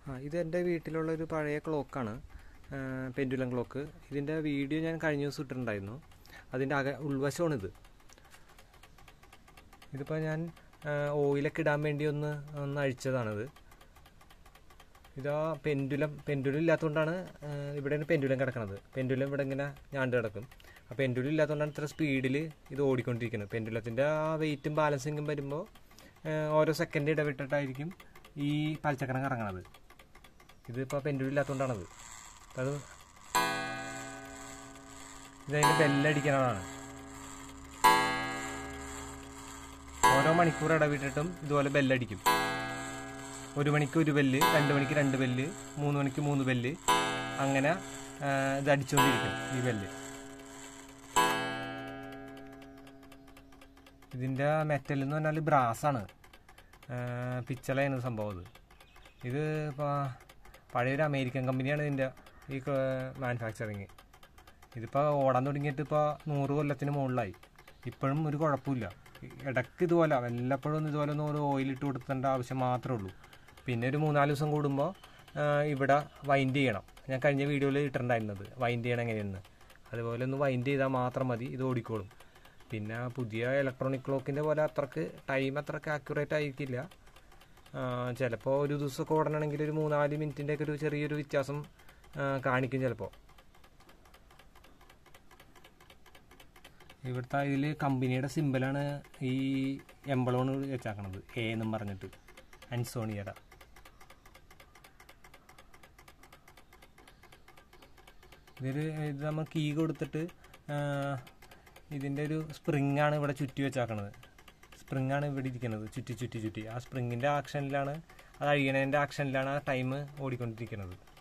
ആ ഇത് എൻ്റെ വീട്ടിലുള്ള ഒരു പഴയ ക്ലോക്കാണ് പെൻഡുലം ക്ലോക്ക് ഇതിൻ്റെ വീഡിയോ ഞാൻ കഴിഞ്ഞ ദിവസം ഇട്ടിട്ടുണ്ടായിരുന്നു അതിൻ്റെ അക ഉൾവശമാണിത് ഇതിപ്പോൾ ഞാൻ ആ, ഓയിലൊക്കെ ഇടാൻ വേണ്ടി ഒന്ന് ഒന്ന് അഴിച്ചതാണിത് ഇതാ പെൻഡുലം പെൻഡുലം ഇല്ലാത്തതുകൊണ്ടാണ് ആ, ഇവിടെയാണ് പെൻഡുലം കിടക്കുന്നത് പെൻഡുലം ഇവിടെ ഇങ്ങനെ ഞാണ്ട് കിടക്കും ആ പെൻഡുലം ഇല്ലാത്തതുകൊണ്ടാണ് ഇത്ര സ്പീഡിൽ ഇത് ഓടിക്കൊണ്ടിരിക്കുന്നത് പെൻഡുലത്തിൻ്റെ ആ വെയിറ്റും ബാലൻസിങ്ങും വരുമ്പോൾ ആ, ഓരോ സെക്കൻഡ് ഇടവിട്ടിട്ടായിരിക്കും ഈ പൽച്ചക്രം കറങ്ങണത് ഇതിപ്പോൾ പെൻഡുലം ഇല്ലാത്തതുകൊണ്ടാണത് അത് ഇതതിൻ്റെ ബെല്ലടിക്കണതാണ് ഓരോ മണിക്കൂർ ഇടവിട്ടിട്ടും ഇതുപോലെ ബെല്ലടിക്കും ഒരു മണിക്ക് ഒരു ബെല്ല് രണ്ട് മണിക്ക് രണ്ട് ബെല്ല് മൂന്ന് മണിക്ക് മൂന്ന് ബെല്ല് അങ്ങനെ ആ, ഇത് അടിച്ചുകൊണ്ടിരിക്കും ഈ ബെല്ല് ഇതിൻ്റെ മെറ്റൽ എന്ന് പറഞ്ഞാൽ ബ്രാസാണ് പിച്ചളയാണ് സംഭവം ഇത് ഇത് ഇപ്പോൾ പഴയൊരു അമേരിക്കൻ കമ്പനിയാണ് ഇതിൻ്റെ ഈ മാനുഫാക്ചറിങ് ഇതിപ്പോൾ ഓടാൻ തുടങ്ങിയിട്ട് ഇപ്പോൾ നൂറ് കൊല്ലത്തിന് മുകളിലായി ഇപ്പോഴും ഒരു കുഴപ്പമില്ല ഇടയ്ക്ക് ഇതുപോലെ വല്ലപ്പോഴും ഒന്ന് ഇതുപോലെ ഒന്ന് ഒരു ഓയിൽ ഇട്ട് കൊടുക്കേണ്ട ആവശ്യം മാത്രമേ ഉള്ളൂ പിന്നെ ഒരു മൂന്നാല് ദിവസം കൂടുമ്പോൾ ഇവിടെ വൈൻഡ് ചെയ്യണം ഞാൻ കഴിഞ്ഞ വീഡിയോയിൽ ഇട്ടിട്ടുണ്ടായിരുന്നത് വൈൻഡ് ചെയ്യണം എങ്ങനെയെന്ന് അതുപോലെ ഒന്ന് വൈൻഡ് ചെയ്താൽ മാത്രം മതി ഇത് ഓടിക്കോളും പിന്നെ പുതിയ ഇലക്ട്രോണിക് ക്ലോക്കിൻ്റെ പോലെ അത്രക്ക് ടൈം അത്രക്ക് ആക്യുറേറ്റ് ആയിരിക്കില്ല ചിലപ്പോൾ ഒരു ദിവസമൊക്കെ ഓടണമെങ്കിൽ ഒരു മൂന്നാല് മിനിറ്റിൻ്റെ ഒക്കെ ഒരു ചെറിയൊരു വ്യത്യാസം ആ, കാണിക്കും ചിലപ്പോൾ ഇവിടുത്തെ ഇതിൽ കമ്പനിയുടെ സിമ്പലാണ് ഈ എംബളോണ് വെച്ചാക്കണത് എ എന്നും പറഞ്ഞിട്ട് അൻസോണിയുടെ ഇതൊരു ഇത് നമ്മൾ കീ കൊടുത്തിട്ട് ആ, ഇതിൻ്റെ ഒരു സ്പ്രിങ് ആണ് ഇവിടെ ചുറ്റി വെച്ചാക്കണത് സ്പ്രിങ് ആണ് ഇവിടെ ഇരിക്കുന്നത് ചുറ്റി ചുറ്റി ചുറ്റി ആ സ്പ്രിങ്ങിൻ്റെ ആക്ഷനിലാണ് അത് അഴിയണതിൻ്റെ ആക്ഷനിലാണ് ആ ടൈം ഓടിക്കൊണ്ടിരിക്കുന്നത്